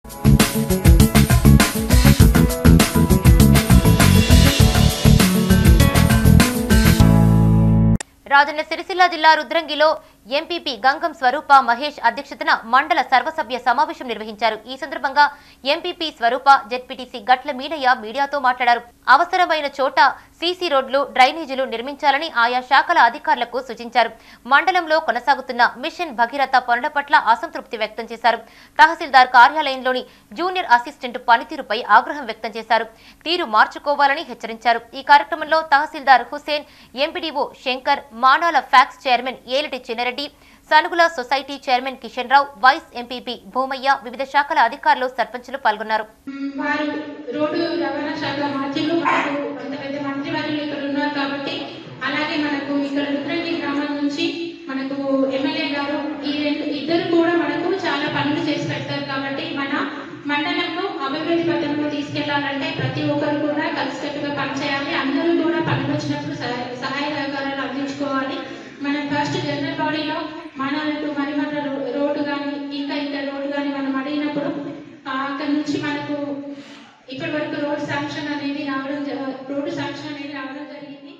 రాజన్న సిరిసిల్ల జిల్లా రుద్రంగిలో ఎంపీపీ గంగం స్వరూప మహేష్ అధ్యక్షతన మండల సర్వసభ్య సమావేశం నిర్వహించారు ఈ సందర్భంగా ఎంపీపీ స్వరూప జెడ్పీటీసీ గట్ల మీనయ్య మీడియాతో మాట్లాడారు అవసరమైన చోట సీసీ రోడ్లు డ్రైనేజీలు నిర్మించాలని ఆయా శాఖల అధికారులకు సూచించారు మండలంలో కొనసాగుతున్న మిషన్ భగీరథ పనుల పట్ల అసంతృప్తి వ్యక్తం చేశారు తహసీల్దార్ కార్యాలయంలోని జూనియర్ అసిస్టెంట్ పనితీరుపై ఆగ్రహం వ్యక్తం చేశారు తీరు మార్చుకోవాలని హెచ్చరించారు ఈ కార్యక్రమంలో tahsildar Hussain MPDO Shankar Manala PACS chairman Eliti Chinnareddy Sanugula society chairman Kishan Rao vice MPP Bhumaiah వివిధ శాఖల అధికారులు సర్పంచులు పాల్గొన్నారు వారు రోడ్డు రవాణా శాఖ మంత్రులు మనకు అంత పెద్ద మంత్రి వారిని ఇక్కడ ఉన్నారు కాబట్టి అలాగే మనకు ఇక్కడ రుద్రంగి గ్రామం నుంచి మనకు ఎమ్మెల్యే గారు ఈ రెండు ఇద్దరు కూడా మనకు చాలా పనులు చేసి పెడతారు కాబట్టి మన మండలంలో అభివృద్ధి పథంలో తీసుకెళ్లాలంటే ప్రతి ఒక్కరు కూడా కలిసికట్టుగా పనిచేయాలి అందరూ కూడా పనులు వచ్చినప్పుడు సహాయ సహాయ సహకారాలు అందించుకోవాలి మనం ఫస్ట్ జనరల్ బాడీలో మనకు మరిమన్న రో- రోడ్డు కానీ ఇంకా ఇంకా రోడ్డు కానీ మనం అడిగినప్పుడు ఆ, అక్కడ నుంచి మనకు ఇప్పటి వరకు రోడ్ శాంక్షన్ అనేది రావడం జ- రోడ్డు శాంక్షన్ అనేది రావడం జరిగింది